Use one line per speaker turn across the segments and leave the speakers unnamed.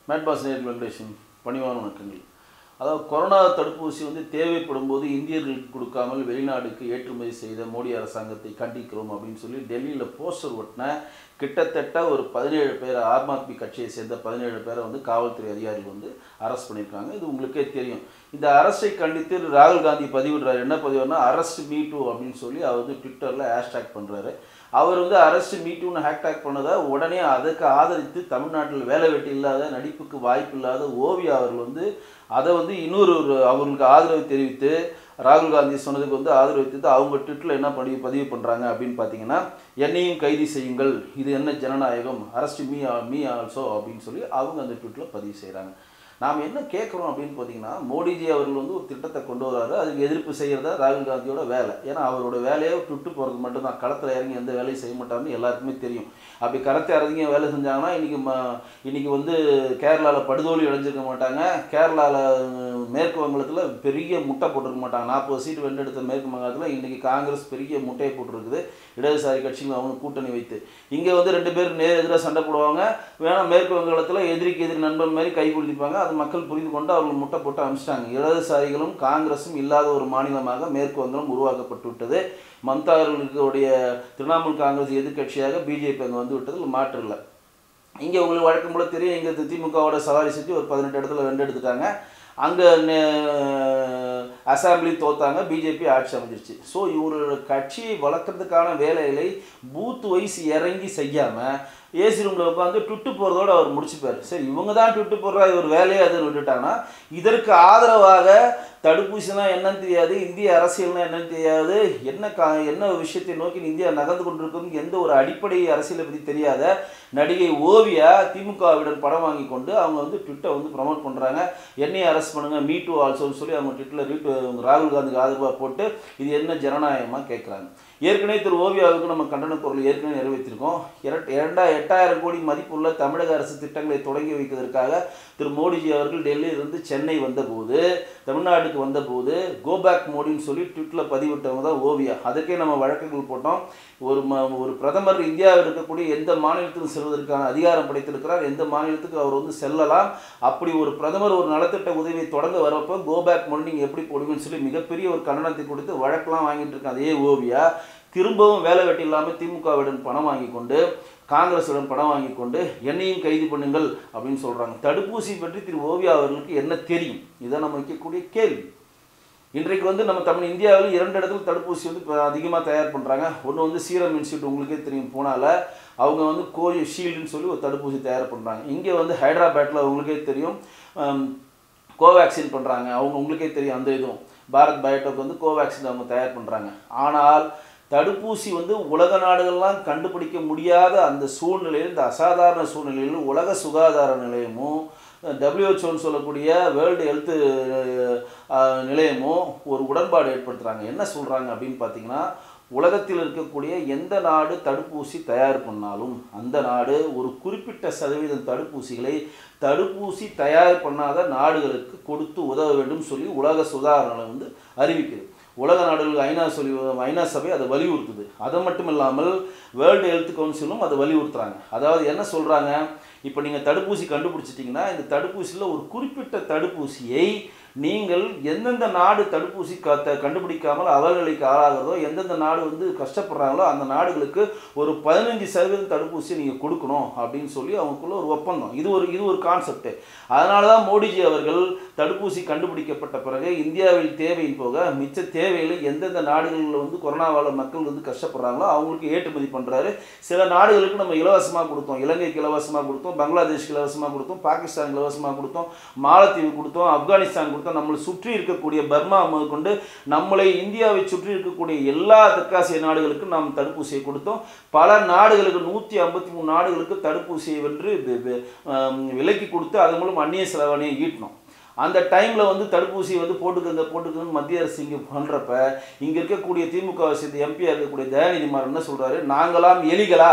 mat pass நேர் வெங்கடேஷன் பணிவான வணக்கங்கள் அதாவது கொரோனா தடுப்பூசி வந்து தேவைப்படும் போது இந்தியர்களுக்கு கொடுக்காமல் வெளிநாடுக்கு ஏற்றுமதி செய்த மோடி அரசாங்கத்தை கண்டிக்கிறோம் அப்படின்னு சொல்லி டெல்லியில் போஸ்டர் ஒட்டின கிட்டத்தட்ட ஒரு பதினேழு பேர் ஆம் ஆத்மி கட்சியை சேர்ந்த பதினேழு பேரை வந்து காவல்துறை அதிகாரிகள் வந்து அரெஸ்ட் பண்ணியிருக்காங்க இது உங்களுக்கே தெரியும் இந்த அரசை கண்டித்து ராகுல் காந்தி பதிவிடுறாரு என்ன பதிவுனா அரஸ்ட் மீ டூ அப்படின்னு சொல்லி அவர் வந்து ட்விட்டரில் ஹேஷ்டேக் பண்ணுறாரு அவர் வந்து அரசு மீட்டுன்னு ஹேக்டாக் பண்ணதை உடனே அதுக்கு ஆதரித்து தமிழ்நாட்டில் வேலை வெட்டி இல்லாத நடிப்புக்கு வாய்ப்பு இல்லாத ஓவியா அவர்கள் வந்து அதை வந்து இன்னொரு ஒரு அவர்களுக்கு ஆதரவு தெரிவித்து ராகுல் காந்தி சொன்னதுக்கு வந்து ஆதரவு தெரிவித்து அவங்க ட்விட்டில் என்ன பதிவு பதிவு பண்ணுறாங்க அப்படின்னு பார்த்தீங்கன்னா என்னையும் கைது செய்யுங்கள் இது என்ன ஜனநாயகம் அரஸ்ட் மீ மீ ஆல்சோ அப்படின்னு சொல்லி அவங்க அந்த ட்விட்டில் பதிவு செய்கிறாங்க நாம் என்ன கேட்குறோம் அப்படின்னு பார்த்தீங்கன்னா மோடிஜி அவர்கள் வந்து ஒரு திட்டத்தை கொண்டு வராரு அதுக்கு எதிர்ப்பு செய்கிறதா ராகுல் காந்தியோட வேலை ஏன்னா அவரோட வேலையை விட்டு போகிறது மட்டும்தான் களத்தில் இறங்கி எந்த வேலையும் செய்ய மாட்டாருன்னு எல்லாருக்குமே தெரியும் அப்படி கரத்தை இறங்கி வேலை செஞ்சாங்கன்னா இன்றைக்கி ம இன்றைக்கி வந்து கேரளாவில் படுதோலி அடைஞ்சிருக்க மாட்டாங்க கேரளாவில் மேற்கு வங்கத்தில் பெரிய முட்டை போட்டிருக்க மாட்டாங்க நாற்பது சீட் வென்றெடுத்த மேற்கு வங்கத்தில் இன்றைக்கி காங்கிரஸ் பெரிய முட்டையை போட்டிருக்குது இடதுசாரி கட்சிகள் அவங்க கூட்டணி வைத்து இங்கே வந்து ரெண்டு பேர் நேர் எதிராக சண்டை போடுவாங்க வேணால் மேற்கு வங்கத்தில் எதிரிக்கு எதிரி நண்பன் மாதிரி கை குளிப்பாங்க அது மக்கள் புரிந்து கொண்டு அவர்கள் முட்டை போட்டு அமிச்சிட்டாங்க இடதுசாரிகளும் காங்கிரஸும் இல்லாத ஒரு மாநிலமாக மேற்கு வங்கம் உருவாக்கப்பட்டு விட்டது மம்தா அவர்களுடைய திரிணாமுல் காங்கிரஸ் எதிர்க்கட்சியாக பிஜேபி அங்கே வந்து விட்டது மாற்று இல்லை இங்கே உங்களுக்கு வழக்கம் போல தெரியும் இங்கே திமுகவோட சவாரி செஞ்சு ஒரு பதினெட்டு இடத்துல வென்று எடுத்துட்டாங்க அங்கே அசம்பிளி தோத்தாங்க பிஜேபி ஆட்சி அமைஞ்சிருச்சு ஸோ இவரோட கட்சியை வளர்க்குறதுக்கான வேலைகளை பூத் வைஸ் இறங்கி செய்யாமல் ஏசி ரூமில் உட்காந்து டுட்டு போகிறதோட அவர் முடிச்சுப்பார் சரி இவங்க தான் டுட்டு போடுறா இவர் வேலையை அதுன்னு விட்டுட்டாங்கன்னா இதற்கு ஆதரவாக தடுப்பூசினா என்னன்னு தெரியாது இந்திய அரசியல்னா என்னன்னு தெரியாது என்ன கா என்ன விஷயத்தை நோக்கி இந்தியா நகர்ந்து கொண்டிருக்கும் எந்த ஒரு அடிப்படை அரசியலை பற்றி தெரியாத நடிகை ஓவியா திமுகவிடம் படம் வாங்கி கொண்டு அவங்க வந்து ட்விட்டை வந்து ப்ரமோட் பண்ணுறாங்க என்னையும் அரெஸ்ட் பண்ணுங்க மீ டூ ஆல்சோன்னு சொல்லி அவங்க ட்விட்டில் ரீட் ராகுல் காந்திக்கு ஆதரவாக போட்டு இது என்ன ஜனநாயகமாக கேட்குறாங்க ஏற்கனவே திரு ஓவியாவுக்கு நம்ம கண்டன குரல் ஏற்கனவே நிறைவேற்றிருக்கோம் இரட் இரண்டா எட்டாயிரம் கோடி மதிப்புள்ள தமிழக அரசு திட்டங்களை தொடங்கி வைப்பதற்காக திரு மோடிஜி அவர்கள் டெல்லியிலிருந்து சென்னை வந்தபோது தமிழ்நாட்டுக்கு வந்தபோது கோ பேக் மோடின்னு சொல்லி ட்விட்டில் பதிவிட்டவங்க தான் ஓவியா அதுக்கே நம்ம வழக்குகள் போட்டோம் ஒரு ம ஒரு பிரதமர் இந்தியாவில் இருக்கக்கூடிய எந்த மாநிலத்துக்கும் செல்வதற்கான அதிகாரம் படைத்திருக்கிறார் எந்த மாநிலத்துக்கு அவர் வந்து செல்லலாம் அப்படி ஒரு பிரதமர் ஒரு நலத்திட்ட உதவியை தொடங்க வரப்போ கோ பேக் மோடி நீங்கள் எப்படி போடுவீங்கன்னு சொல்லி மிகப்பெரிய ஒரு கண்டனத்தை கொடுத்து வழக்கெல்லாம் வாங்கிட்டு இருக்க அதே ஓவியா திரும்பவும் வேலை வெட்டி இல்லாமல் திமுகவிடம் பணம் வாங்கி கொண்டு காங்கிரஸுடன் பணம் வாங்கி கொண்டு என்னையும் கைது பண்ணுங்கள் அப்படின்னு சொல்கிறாங்க தடுப்பூசி பற்றி திரு ஓவியா அவர்களுக்கு என்ன தெரியும் இதை நம்ம வைக்கக்கூடிய கேள்வி இன்றைக்கு வந்து நம்ம தமிழ் இந்தியாவில் இரண்டு இடத்துல தடுப்பூசி வந்து இப்போ அதிகமாக தயார் பண்ணுறாங்க ஒன்று வந்து சீரம் இன்ஸ்டியூட் உங்களுக்கே தெரியும் போனால அவங்க வந்து கோவி ஷீல்டுன்னு சொல்லி ஒரு தடுப்பூசி தயார் பண்ணுறாங்க இங்கே வந்து ஹைதராபாத்தில் உங்களுக்கே தெரியும் கோவேக்சின் பண்ணுறாங்க அவங்க உங்களுக்கே தெரியும் அந்த இதுவும் பாரத் பயோடெக் வந்து கோவேக்சின் அவங்க தயார் பண்ணுறாங்க ஆனால் தடுப்பூசி வந்து உலக நாடுகள்லாம் கண்டுபிடிக்க முடியாத அந்த சூழ்நிலையில் இந்த அசாதாரண சூழ்நிலையில் உலக சுகாதார நிலையமும் டபிள்யூஹெச்ஓன்னு சொல்லக்கூடிய வேர்ல்டு ஹெல்த்து நிலையமும் ஒரு உடன்பாடு ஏற்படுத்துகிறாங்க என்ன சொல்கிறாங்க அப்படின்னு பார்த்தீங்கன்னா உலகத்தில் இருக்கக்கூடிய எந்த நாடு தடுப்பூசி தயார் பண்ணாலும் அந்த நாடு ஒரு குறிப்பிட்ட சதவீதம் தடுப்பூசிகளை தடுப்பூசி தயார் பண்ணாத நாடுகளுக்கு கொடுத்து உதவ வேண்டும் சொல்லி உலக சுகாதார வந்து அறிவிக்குது உலக நாடுகள் ஐநா சொல்லி ஐநா சபை அதை வலியுறுத்துது அது மட்டும் இல்லாமல் வேர்ல்டு ஹெல்த் கவுன்சிலும் அதை வலியுறுத்துறாங்க அதாவது என்ன சொல்கிறாங்க இப்போ நீங்கள் தடுப்பூசி கண்டுபிடிச்சிட்டிங்கன்னா இந்த தடுப்பூசியில் ஒரு குறிப்பிட்ட தடுப்பூசியை நீங்கள் எந்தெந்த நாடு தடுப்பூசி க த கண்டுபிடிக்காமல் அவர்களுக்கு ஆளாகிறதோ எந்தெந்த நாடு வந்து கஷ்டப்படுறாங்களோ அந்த நாடுகளுக்கு ஒரு பதினஞ்சு சதவீதம் தடுப்பூசி நீங்கள் கொடுக்கணும் அப்படின்னு சொல்லி அவங்களுக்குள்ள ஒரு ஒப்பந்தம் இது ஒரு இது ஒரு கான்செப்ட் அதனால தான் மோடிஜி அவர்கள் தடுப்பூசி கண்டுபிடிக்கப்பட்ட பிறகு இந்தியாவில் தேவையின் போக மிச்ச தேவையில் எந்தெந்த நாடுகளில் வந்து கொரோனாவால் மக்கள் வந்து கஷ்டப்படுறாங்களோ அவங்களுக்கு ஏற்றுமதி பண்ணுறாரு சில நாடுகளுக்கு நம்ம இலவசமாக கொடுத்தோம் இலங்கைக்கு இலவசமாக கொடுத்தோம் பங்களாதேஷ்க்கு இலவசமாக கொடுத்தோம் பாகிஸ்தானுக்கு இலவசமாக கொடுத்தோம் மாலத்தீவு கொடுத்தோம் ஆப்கானிஸ்தான் கொடுத்தோம் நம்மளை சுற்றி இருக்கக்கூடிய பர்மா கொண்டு நம்மளை இந்தியாவை சுற்றி இருக்கக்கூடிய எல்லா தெற்காசிய நாடுகளுக்கும் நாம் தடுப்பூசியை கொடுத்தோம் பல நாடுகளுக்கு நூற்றி ஐம்பத்தி மூணு நாடுகளுக்கு தடுப்பூசியை வென்று விலக்கி கொடுத்து அதன் மூலம் அந்நிய செலவணையை ஈட்டினோம் அந்த டைமில் வந்து தடுப்பூசி வந்து போட்டுக்கங்க போட்டுக்கன்னு மத்திய அரசு இங்கே பண்ணுறப்ப இங்கே இருக்கக்கூடிய திமுக சேர்ந்த எம்பியாக இருக்கக்கூடிய தயாநிதி மாறன் என்ன சொல்கிறாரு நாங்களாம் எலிகளா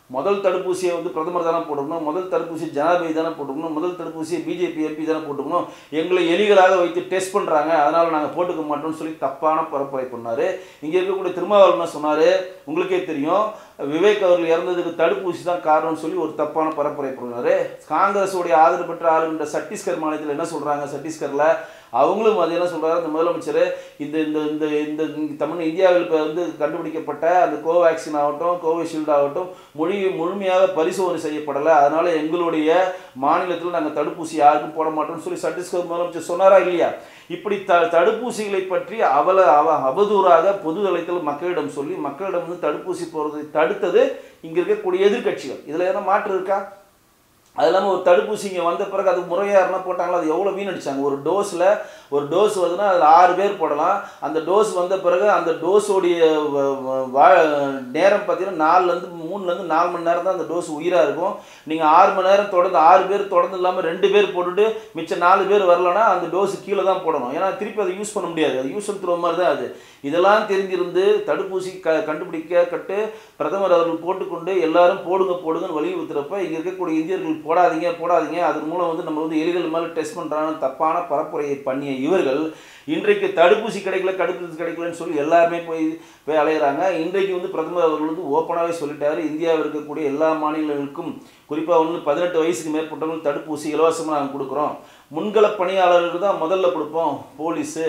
முதல் தடுப்பூசியை வந்து பிரதமர் தானே போட்டுக்கணும் முதல் தடுப்பூசி ஜனாதிபதி தானே போட்டுக்கணும் முதல் தடுப்பூசியை பிஜேபி எம்பி தானே போட்டுக்கணும் எங்களை எலிகளாக வைத்து டெஸ்ட் பண்ணுறாங்க அதனால் நாங்கள் போட்டுக்க மாட்டோம்னு சொல்லி தப்பான பரப்புரை பண்ணார் இங்கே இருக்கக்கூடிய திருமாவளவன் என்ன சொன்னார் உங்களுக்கே தெரியும் விவேக் அவர்கள் இறந்ததுக்கு தடுப்பூசி தான் காரணம்னு சொல்லி ஒரு தப்பான பரப்புரை பண்ணார் காங்கிரஸுடைய ஆதரவு பெற்ற ஆளுகின்ற சத்தீஸ்கர் மாநிலத்தில் என்ன சொல்கிறாங்க சத்தீஸ்கரில் அவங்களும் அது என்ன சொல்கிறாரு அந்த முதலமைச்சர் இந்த இந்த இந்த இந்த தமிழ் இந்தியாவில் இப்போ வந்து கண்டுபிடிக்கப்பட்ட அந்த கோவேக்சின் ஆகட்டும் கோவிஷீல்டு ஆகட்டும் மொழி முழுமையாக பரிசோதனை செய்யப்படலை அதனால் எங்களுடைய மாநிலத்தில் நாங்கள் தடுப்பூசி யாருக்கும் போட மாட்டோம்னு சொல்லி சத்தீஸ்கர் முதலமைச்சர் சொன்னாரா இல்லையா இப்படி த தடுப்பூசிகளை பற்றி அவல அவ அவதூறாக பொது தளத்தில் மக்களிடம் சொல்லி மக்களிடம் வந்து தடுப்பூசி போகிறதை தடுத்தது இங்கே இருக்கக்கூடிய எதிர்க்கட்சிகள் இதில் எதனா மாற்று இருக்கா அது இல்லாமல் ஒரு தடுப்பூசி இங்கே வந்த பிறகு அது முறையாக யாருன்னா போட்டாங்களோ அது எவ்வளோ வீணடிச்சாங்க ஒரு டோஸில் ஒரு டோஸ் வருதுன்னா அதில் ஆறு பேர் போடலாம் அந்த டோஸ் வந்த பிறகு அந்த டோஸோடைய வ- வ- வா நேரம் பார்த்தீங்கன்னா நாலுலேருந்து மூணுலேருந்து நாலு மணி நேரம் தான் அந்த டோஸ் உயிராக இருக்கும் நீங்கள் ஆறு மணி நேரம் தொடர்ந்து ஆறு பேர் தொடர்ந்து இல்லாமல் ரெண்டு பேர் போட்டுட்டு மிச்சம் நாலு பேர் வரலன்னா அந்த டோஸ் கீழே தான் போடணும் ஏன்னா திருப்பி அதை யூஸ் பண்ண முடியாது அது யூஸ் த்ரோ மாதிரி தான் அது இதெல்லாம் தெரிஞ்சிருந்து தடுப்பூசி க கண்டுபிடிக்க கட்டு பிரதமர் அவர்கள் போட்டுக்கொண்டு எல்லாரும் போடுங்க போடுங்கன்னு வலியுறுத்துறப்ப இங்கே இருக்கக்கூடிய இந்தியர்கள் போடாதீங்க போடாதீங்க அதன் மூலம் வந்து நம்ம வந்து எலிகள் மேலே டெஸ்ட் பண்ணுறாங்க தப்பான பரப்புரையை பண்ணிய இவர்கள் இன்றைக்கு தடுப்பூசி கிடைக்கல தடுப்பூசி கிடைக்கலன்னு சொல்லி எல்லாருமே போய் போய் அலையிறாங்க இன்றைக்கு வந்து பிரதமர் அவர்கள் வந்து ஓப்பனாகவே சொல்லிட்டாரு இந்தியாவில் இருக்கக்கூடிய எல்லா மாநிலங்களுக்கும் குறிப்பாக வந்து பதினெட்டு வயசுக்கு மேற்பட்டவங்களுக்கு தடுப்பூசி இலவசமாக நாங்கள் கொடுக்குறோம் முன்கள பணியாளர்களுக்கு தான் முதல்ல கொடுப்போம் போலீஸு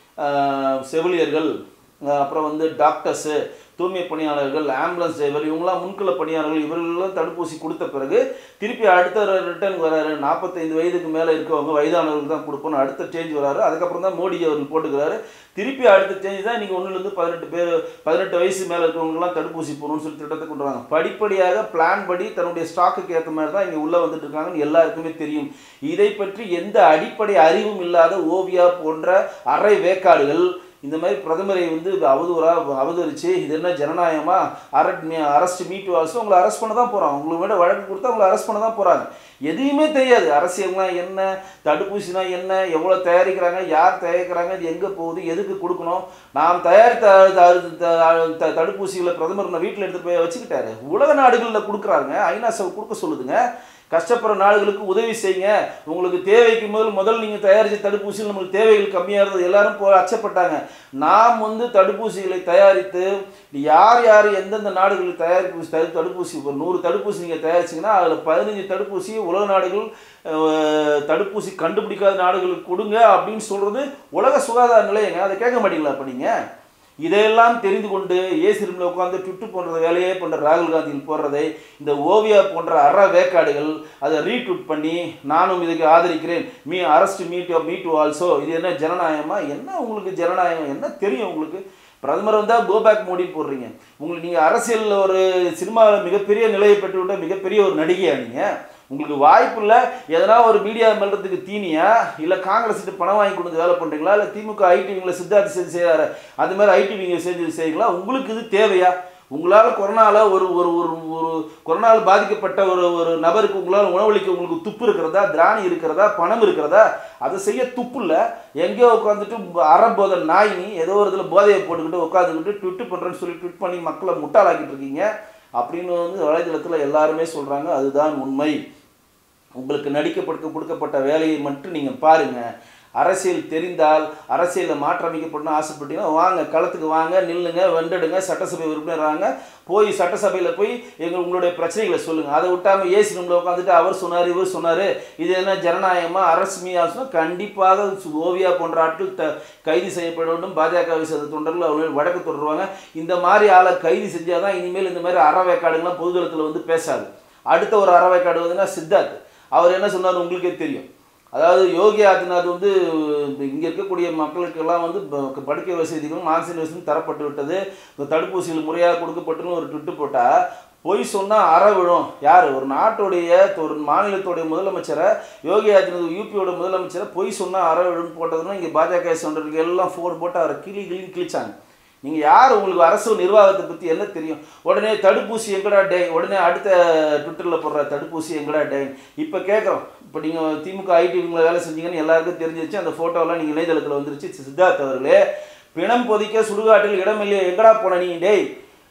ஆஹ், செவிலியர்கள் ஆஹ், அப்புறம் வந்து டாக்டர்ஸு தூய்மை பணியாளர்கள் ஆம்புலன்ஸ் டிரைவர் இவங்களாம் முன்கள பணியாளர்கள் இவர்களெல்லாம் தடுப்பூசி கொடுத்த பிறகு திருப்பி அடுத்த ரிட்டர்ன் வராரு நாற்பத்தைந்து வயதுக்கு மேலே இருக்கவங்க வயதானவர்கள் தான் கொடுப்போம் அடுத்த சேஞ்ச் வராரு அதுக்கப்புறம் தான் மோடி அவர்கள் போட்டுக்கிறாரு திருப்பி அடுத்த சேஞ்ச் தான் நீங்கள் ஒன்றுலேருந்து பதினெட்டு பேர் பதினெட்டு வயசு மேலே இருக்கவங்கலாம் தடுப்பூசி போடணும்னு சொல்லி திட்டத்தை கொண்டு வராங்க படிப்படியாக பிளான் படி தன்னுடைய ஸ்டாக்குக்கு ஏற்ற மாதிரி தான் இங்கே உள்ளே வந்துட்டு இருக்காங்கன்னு எல்லாருக்குமே தெரியும் இதை பற்றி எந்த அடிப்படை அறிவும் இல்லாத ஓவியா போன்ற அரை வேக்காடுகள் இந்த மாதிரி பிரதமரை வந்து அவதூறாக அவதரிச்சு இது என்ன ஜனநாயகமா அரட் அரெஸ்ட் மீட் வால்ஸும் உங்களை அரெஸ்ட் பண்ண தான் போகிறாங்க உங்களுக்கு விட வழக்கு கொடுத்தா உங்களை அரெஸ்ட் பண்ண தான் போகிறாங்க எதையுமே தெரியாது அரசியல்னா என்ன தடுப்பூசினா என்ன எவ்வளோ தயாரிக்கிறாங்க யார் தயாரிக்கிறாங்க இது எங்கே போகுது எதுக்கு கொடுக்கணும் நாம் தயாரித்த த- த- த- தடுப்பூசிகளை பிரதமர் நம்ம வீட்டில் எடுத்துகிட்டு போய் வச்சுக்கிட்டாரு உலக நாடுகளில் கொடுக்குறாங்க ஐநா சபை கொடுக்க சொல்லுதுங்க கஷ்டப்படுற நாடுகளுக்கு உதவி செய்யுங்க உங்களுக்கு தேவைக்கு முதல் முதல் நீங்கள் தயாரித்த தடுப்பூசியில் நம்மளுக்கு தேவைகள் கம்மியாக இருந்தது எல்லாரும் போ அச்சப்பட்டாங்க நாம் வந்து தடுப்பூசிகளை தயாரித்து யார் யார் எந்தெந்த நாடுகளுக்கு தயாரிப்பு தடு- தடுப்பூசி ஒரு நூறு தடுப்பூசி நீங்கள் தயாரிச்சிங்கன்னா அதில் பதினஞ்சு தடுப்பூசி உலக நாடுகள் அஹ், தடுப்பூசி கண்டுபிடிக்காத நாடுகளுக்கு கொடுங்க அப்படின்னு சொல்கிறது உலக சுகாதார நிலையங்க அதை கேட்க மாட்டீங்களா அப்போ நீங்கள் இதையெல்லாம் தெரிந்து கொண்டு ஏசி ரூமில் உட்காந்து ட்விட்டு போன்ற வேலையே பண்ணுற ராகுல் காந்தியில் போடுறதை இந்த ஓவியா போன்ற அற வேக்காடுகள் அதை ரீட்வீட் பண்ணி நானும் இதுக்கு ஆதரிக்கிறேன் me arrest meet meet also இது என்ன ஜனநாயகமா என்ன உங்களுக்கு ஜனநாயகம் என்ன தெரியும் உங்களுக்கு பிரதமர் வந்தால் கோபேக் மோடி போடுறீங்க உங்களுக்கு நீங்கள் அரசியலில் ஒரு சினிமாவில் மிகப்பெரிய நிலையை பெற்றுவிட்ட மிகப்பெரிய ஒரு நடிகையா நீங்கள் உங்களுக்கு வாய்ப்பு இல்லை எதனா ஒரு மீடியா மெல்றதுக்கு தீனியா இல்லை காங்கிரஸ் பணம் வாங்கி கொடுத்து வேலை பண்ணுறீங்களா இல்லை திமுக ஐடிவிங்களை சித்தார்த்த செஞ்சு செய்கிறாரு அது மாதிரி ஐடிவிங்க செஞ்சு செய்யுங்களா உங்களுக்கு இது தேவையா உங்களால் கொரோனாவில் ஒரு ஒரு ஒரு ஒரு கொரோனாவில் பாதிக்கப்பட்ட ஒரு ஒரு நபருக்கு உங்களால் உணவளிக்க உங்களுக்கு துப்பு இருக்கிறதா திராணி இருக்கிறதா பணம் இருக்கிறதா அதை செய்ய துப்பு இல்லை எங்கேயோ உட்காந்துட்டு அறபோத நாய் நீ ஏதோ ஒரு இதில் போதையை போட்டுக்கிட்டு உட்காந்துக்கிட்டு ட்விட்டு பண்ணுறேன்னு சொல்லி ட்விட் பண்ணி மக்களை முட்டாளாக்கிட்டு இருக்கீங்க அப்படின்னு வந்து வலைதளத்தில் எல்லாருமே சொல்கிறாங்க அதுதான் உண்மை உங்களுக்கு நடிக்கப்பட்டு கொடுக்கப்பட்ட வேலையை மட்டும் நீங்கள் பாருங்கள் அரசியல் தெரிந்தால் அரசியலில் மாற்றம் அமைக்கப்படணும் ஆசைப்பட்டீங்கன்னா வாங்க களத்துக்கு வாங்க நில்லுங்க வெண்டெடுங்க சட்டசபை உறுப்பினராங்க போய் சட்டசபையில் போய் எங்கள் உங்களுடைய பிரச்சனைகளை சொல்லுங்கள் அதை விட்டாமல் ஏசி ரூமில் உட்காந்துட்டு அவர் சொன்னார் இவர் சொன்னார் இது என்ன ஜனநாயகமாக அரசு மீதாசுனா கண்டிப்பாக சு- ஓவியா போன்ற ஆட்கள் த கைது செய்யப்பட வேண்டும் பாஜகவை சேர்ந்த தொண்டர்கள் அவர்கள் வழக்கு தொடருவாங்க இந்த மாதிரி ஆளை கைது செஞ்சால் தான் இனிமேல் இந்த மாதிரி அறவேக்காடுங்களாம் பொதுதளத்தில் வந்து பேசாது அடுத்த ஒரு அறவேக்காடு வந்துன்னா சித்தார்த் அவர் என்ன சொன்னார் உங்களுக்கே தெரியும் அதாவது யோகி ஆதித்யநாத் வந்து இங்கே இருக்கக்கூடிய மக்களுக்கெல்லாம் வந்து ப- படுக்கை வசதிகளும் ஆக்சிஜன் வசதியும் தரப்பட்டு விட்டது இந்த தடுப்பூசிகள் முறையாக கொடுக்கப்பட்டுன்னு ஒரு ட்விட்டு போட்டால் பொய் சொன்னால் அற விழும் யார் ஒரு நாட்டுடைய ஒரு மாநிலத்துடைய முதலமைச்சரை யோகி ஆதித்யநாத் யூபியோட முதலமைச்சரை பொய் சொன்னால் அற விழும் போட்டதுன்னா இங்கே பாஜக தொண்டர்கள் எல்லாம் ஃபோன் போட்டு அவரை கிளி கிளின்னு கிழிச்சாங்க நீங்கள் யார் உங்களுக்கு அரசு நிர்வாகத்தை பற்றி என்ன தெரியும் உடனே தடுப்பூசி எங்கடா டே உடனே அடுத்த ட்விட்டரில் போடுற தடுப்பூசி எங்கடா டே இப்போ கேட்குறோம் இப்போ நீங்கள் திமுக ஐடிவிங்களை வேலை செஞ்சீங்கன்னு எல்லாருக்கும் தெரிஞ்சிருச்சு அந்த ஃபோட்டோலாம் நீங்கள் இணையதளத்தில் வந்துருச்சு சித்தார்த் அவர்களே பிணம் பொதிக்க சுடுகாட்டில் இடமில்லையே எங்கடா போன நீ டேய்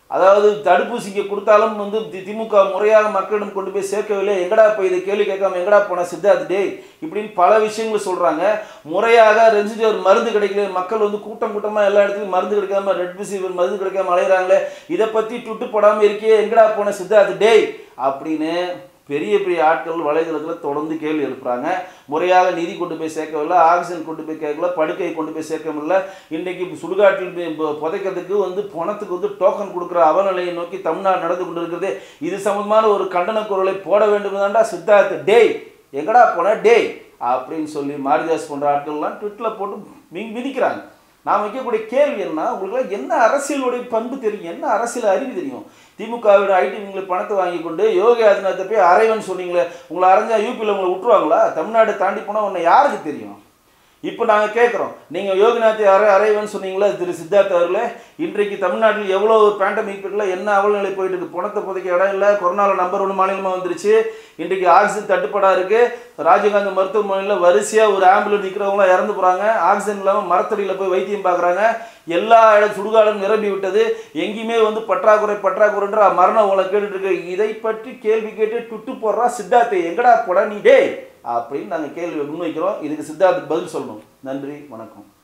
அதாவது தடுப்பூசிக்கு கொடுத்தாலும் வந்து தி- திமுக முறையாக மக்களிடம் கொண்டு போய் சேர்க்கவில்லை எங்கடா இப்போ இதை கேள்வி கேட்காம எங்கடா போன சித்தார்த் டே இப்படின்னு பல விஷயங்கள் சொல்றாங்க முறையாக ரெஞ்சிடர் மருந்து கிடைக்கல மக்கள் வந்து கூட்டம் கூட்டமா எல்லா இடத்துலையும் மருந்து கிடைக்காம ரெட் பிசி மருந்து கிடைக்காம அலையிறாங்களே இதை பத்தி துட்டு போடாம இருக்கியே எங்கடா போன சித்தார்த் டே அப்படின்னு பெரிய பெரிய ஆட்கள் வலைதளத்தில் தொடர்ந்து கேள்வி எழுப்புறாங்க முறையாக நிதி கொண்டு போய் சேர்க்கவில்லை ஆக்சிஜன் கொண்டு போய் கேட்கல படுக்கை கொண்டு போய் சேர்க்கவில்லை இன்றைக்கி சுடுகாட்டில் போய் பு- புதைக்கிறதுக்கு வந்து பணத்துக்கு வந்து டோக்கன் கொடுக்குற அவநிலையை நோக்கி தமிழ்நாடு நடந்து கொண்டு இருக்கிறது இது சம்பந்தமான ஒரு கண்டன குரலை போட வேண்டும் தான்டா சித்தார்த் டேய் எங்கடா போன டேய் அப்படின்னு சொல்லி மாரிதாஸ் போன்ற ஆட்கள்லாம் ட்விட்டில் போட்டு மி மிதிக்கிறாங்க நான் வைக்கக்கூடிய கேள்வி என்ன உங்களுக்கு என்ன அரசியலுடைய பண்பு தெரியும் என்ன அரசியல் அறிவு தெரியும் திமுகவோட ஐடி விங்களை பணத்தை வாங்கி கொண்டு யோகி ஆதித்யநாத்தை போய் அரைவன் சொன்னீங்களே உங்களை அரைஞ்சா யூபியில் உங்களை விட்டுருவாங்களா தமிழ்நாடு தாண்டி போனால் உன்னை யாருக்கு தெரியும் இப்போ நாங்கள் கேட்குறோம் நீங்கள் யோகிநாத்தை அரை அரைவன் சொன்னீங்களே திரு சித்தார்த் அவர்களே இன்றைக்கு தமிழ்நாட்டில் எவ்வளோ ஒரு பேண்டமிக் பீரியடில் என்ன அவலநிலை போயிட்டு இருக்கு பணத்தை புதைக்க இடம் இல்லை கொரோனாவில் நம்பர் ஒன்று மாநிலமாக வந்துருச்சு இன்றைக்கு ஆக்சிஜன் தட்டுப்பாடாக இருக்குது ராஜீவ்காந்தி மருத்துவமனையில் வரிசையாக ஒரு ஆம்புலன்ஸ் நிற்கிறவங்களாம் இறந்து போகிறாங்க ஆக்சிஜன் இல்லாமல் மரத்தடியில் போய் வைத்தியம் பார்க்குறாங்க எல்லா இட சுடுகாடும் நிரம்பி விட்டது எங்கேயுமே வந்து பற்றாக்குறை பற்றாக்குறைன்ற மரணம் உங்களை கேட்டுட்டு இருக்கு இதை பற்றி கேள்வி கேட்டு துட்டு போடுறா சித்தார்த்தை எங்கடா போட நீ டேய் அப்படின்னு நாங்கள் கேள்வி முன்வைக்கிறோம் இதுக்கு சித்தார்த்துக்கு பதில் சொல்லணும் நன்றி வணக்கம்